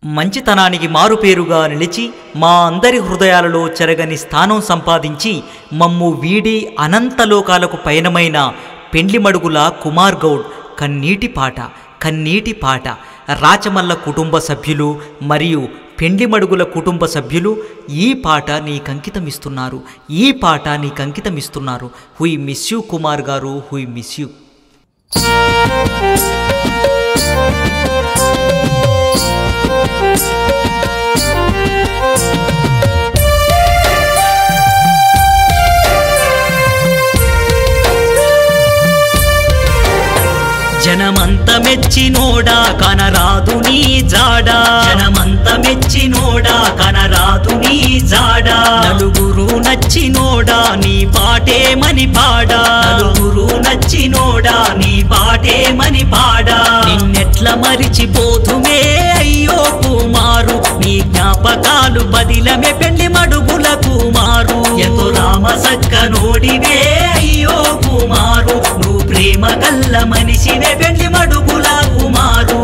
మంచితనానికి మారుపేరుగా నిలిచి మా అందరి హృదయాలలో చెరగని స్థానం సంపాదించి మమ్ము వీడి అనంతలోకాలకు పయనమైన పెండ్లిమడుగుల కుమార్ గౌడ్ కన్నీటి పాట కన్నీటి పాట రాచమల్ల కుటుంబ సభ్యులు మరియు పెండ్లిమడుగుల కుటుంబ సభ్యులు ఈ పాట నీకంకితమిస్తున్నారు ఈ పాట నీకంకితమిస్తున్నారు హుయ్ మిస్ యూ కుమార్ గారు హుయ్ మిస్ యూ జనమంత మెచ్చినోడా కనరాదు నీ జాడా జనమంత మెచ్చినోడా కనరాదు నీ జాడా నలుగురు నచ్చినోడా నీ పాటేమని పాడా నలుగురు నచ్చినోడా నీ పాటేమని పాడా నిన్నెట్ల మరిచిపోతుమే అయ్యో కుమారు నీ జ్ఞాపకాలు బదిలమే పెళ్లి మడుగుల కుమారు ఎంతో రామ సక్క నోడివే అయ్యో కుమారు నువ్వు ప్రేమ గల్ల మనిషివే పెళ్లి మడుగుల కుమారు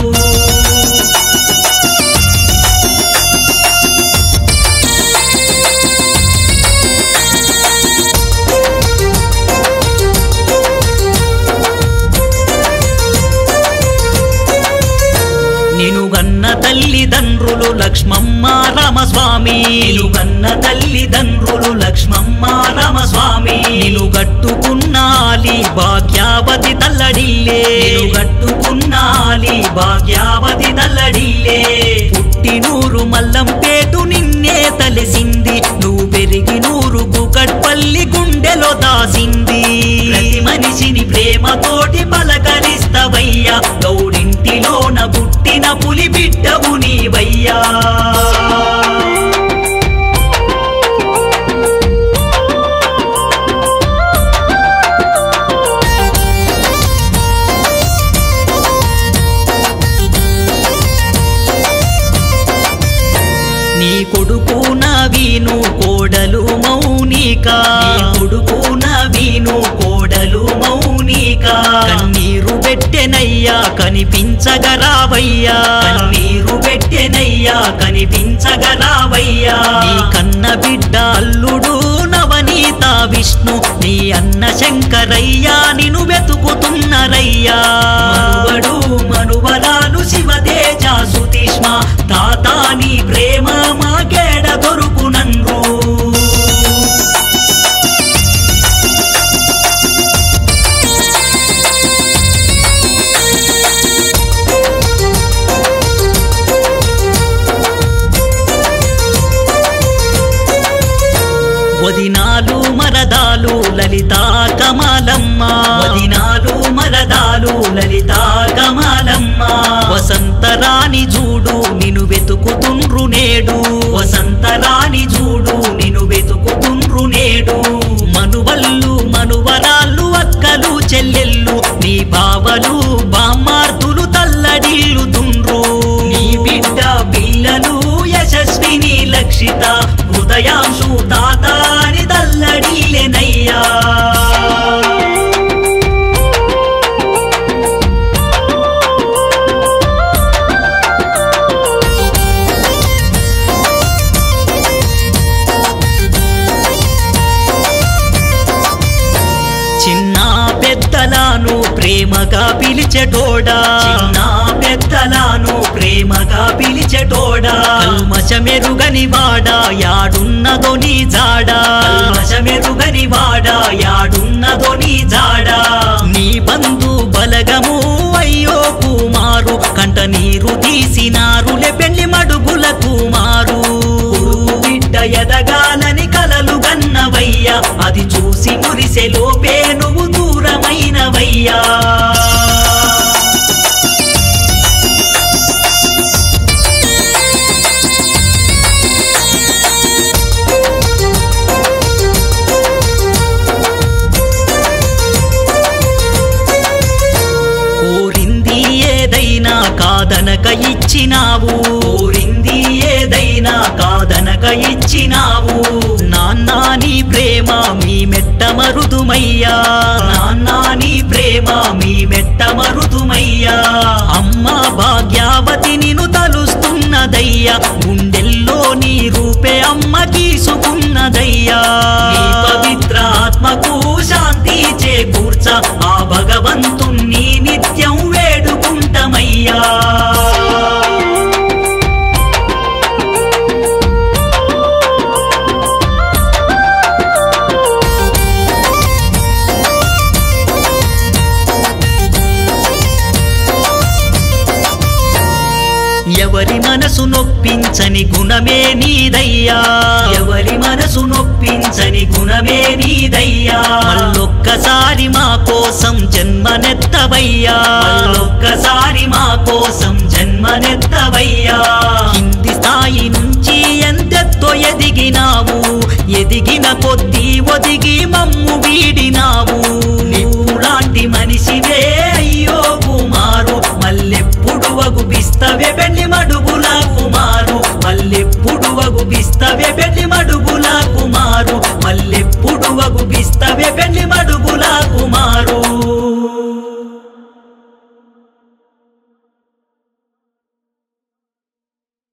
నినుగన్న తల్లిదండ్రులు లక్ష్మమ్మ రామస్వామి నిలుగన్న తల్లిదండ్రులు లక్ష్మమ్మ రామస్వామి నిలుగట్టుకున్నాలి భాగ్యావతి తల్లడిల్లే నిలుగట్టుకున్నాలి భాగ్యావతి తల్లడిల్లే పుట్టినూరు మల్లంపేటు నిన్నే తలసింది నువ్వు పెరిగి నూరు కుకట్పల్లి గుండెలో దాసింది ప్రతి మనిషిని ప్రేమతోటి పలకరిస్తవయ్యా గౌడింటిలోన పుట్టిన పులి బిడ్డవు నీవయ్యా నీ కొడుకు నవీను కోడలు మౌనిక నీ కొడుకు నవీను కోడలు మౌనిక కన్నీరు పెట్టెనయ్యా కనిపించగరావయ్యా కన్నీరు పెట్టెనయ్యా కనిపించగరావయ్యా నీ కన్న బిడ్డ అల్లుడు నవనీత విష్ణు నీ అన్న శంకరయ్యా నిన్ను వెతుకుతున్నరయ్యా మనువడు మనువరాలు శివతేజ సుతిష్మ తాత నీ ప్రేమ మాకేడ దొరుకునండ్రు వదినాలు మరదాలు లలిత కమాలమ్మ వదినాలు మరదాలు లలిత కమాలమ్మ వసంతరాణి చూడు నిన్ను వెతుకుతుండ్రు నేడు వసంతరాణి చూడు నిన్ను వెతుకుతుండ్రు నేడు మనువల్లు మనువరాళ్ళు అక్కలు చెల్లెళ్ళు నీ బావలు బామ్మార్దులు తల్లడిల్లుతుండ్రు నీ బిడ్డ పిల్లలు యశస్విని లక్షిత హృదయాంశు తాత అని తల్లడిలెనయ్యా చిన్న పెద్దలాను ప్రేమగా పిలిచెటోడా చిన్న పెద్దలాను ప్రేమగా పిలిచెటోడా కల్మషమెరుగని వాడా యాడున్నదో నీ జాడా కల్మషమెరుగని వాడా యాడున్నదో నీ జాడా నీ బంధు బలగము అయ్యో కుమారు కంట నీరు తీసినారులే పెళ్లి మడుగుల కుమారు కొడుకు బిడ్డ ఎదగాలని కలలు గన్నవయ్యా అది చూసి మురిసె లోపే నువ్వు దూరమైనవయ్యా కోరింది ఏదైనా కాదనక ఇచ్చినావు కోరింది ఏదైనా కాదనక ఇచ్చినావు నాన్న నీ ప్రేమ మీ మెట్ట మరుదుమయ్యా నాన్న నీ ప్రేమ మీ మెట్ట మరుదుమయ్యా అమ్మ భాగ్యావతి నిన్ను తలుస్తున్న గీసుకున్నదయ్యా గుండెల్లో నీ రూపే అమ్మ గీసుకున్నదయ్యా నీ పవిత్ర ఆత్మకు శాంతి చేకూర్చ ఆ భగవంతుణ్ణి నిత్యం వేడుకుంటమయ్యా ఎవరి మనసు నొప్పించని గుణమే నీదయ్యా ఎవరి మనసు నొప్పించని గుణమే నీదయ్యా మళ్ళొక్కసారి మా కోసం జన్మనెత్తవయ్యా మళ్ళొక్కసారి మా కోసం జన్మనెత్తవయ్యా కింది స్థాయి నుంచి ఎంతెత్తో ఎదిగినావు ఎదిగిన కొద్దీ ఒదిగి మమ్ము వీడినావు లాంటి మనిషివే అయ్యో కుమారు మల్లెప్పుడు వగుపిస్తవే పెళ్లి మడుగుల కుమారు మల్లెప్పుడు వగుపిస్తవే పెళ్లి మడుగుల కుమారు మల్లెప్పుడు వగుపిస్తవే పెళ్లి మడుగుల